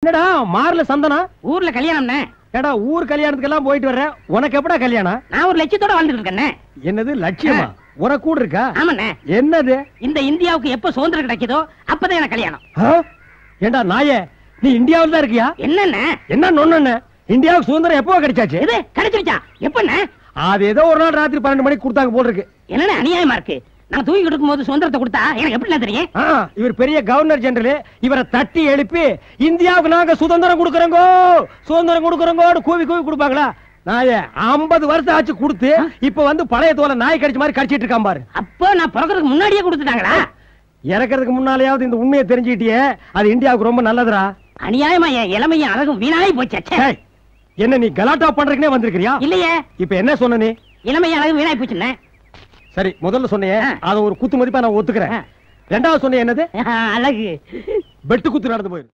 என்னடா மார்ல சந்தனா ஊர்ல கல்யாணம்னே ஏடா ஊர் கல்யாணத்துக்கெல்லாம் போயிட்டு வர்ற உனக்கு எப்படா கல்யாணம் நான் ஒரு லட்சத்தோட வாழ்ந்துட்டு இருக்கேன்னே என்னது லட்சியமா உனக்கு கூட இருக்கா ஆமாண்ணே என்னது இந்த இந்தியாவுக்கு எப்ப சுதந்திரம் கிடைக்குதோ அப்பதான் எனக்கு கல்யாணம் ஆ? ஏண்டா நாயே நீ இந்தியாவில் தான் இருக்கியா என்னண்ணே என்ன நொண்ணு இந்தியாவுக்கு சுதந்திரம் எப்போ கிடைச்சாச்சு இது கிடைச்சிருச்சா எப்பண்ணே அது ஏதோ ஒரு நாள் ராத்திரி பன்னெண்டு மணிக்கு கொடுத்தாங்க போல் இருக்கு என்னண்ணே அநியாயமா இருக்கு நான் தூங்கி இருக்கும் போது சுதந்திரத்தை கொடுத்தா எனக்கு எப்படி தெரியும் ஆ, இவர் பெரிய கவர்னர் ஜெனரல் இவரை தட்டி எழுப்பி இந்தியாவுக்கு நாங்க சுதந்திரம் கொடுக்கறோங்கோ சுதந்திரம் கொடுக்கறோங்கோடு கூவி கூவி கொடுப்பாங்களா நாயே ஐம்பது வருஷம் ஆச்சு கொடுத்து இப்ப வந்து பழைய தோலை நாய் கடிச்ச மாதிரி கடிச்சிட்டு இருக்கான் பாரு அப்போ நான் பிறக்கிறதுக்கு முன்னாடியே கொடுத்துட்டாங்களா இறக்கறதுக்கு முன்னாலேயாவது இந்த உண்மையை தெரிஞ்சுக்கிட்டியே அது இந்தியாவுக்கு ரொம்ப நல்லதுடா அநியாயமா என் இளமையும் அழகும் வீணாய் போச்சு டேய், என்ன நீ கலாட்டா பண்றதுக்குனே வந்திருக்கிறியா இல்லையே இப்ப என்ன சொன்ன நீ இளமையும் அழகும் வீணாய் போச்சுண்ணே சரி முதல்ல சொன்னியே ஆ. அத ஒரு குத்து மதிப்பா நான் ஒத்துக்கிறேன் ஆ. ரெண்டாவது சொன்ன என்னது அழகு வெட்டு குத்து நடந்து போயிரு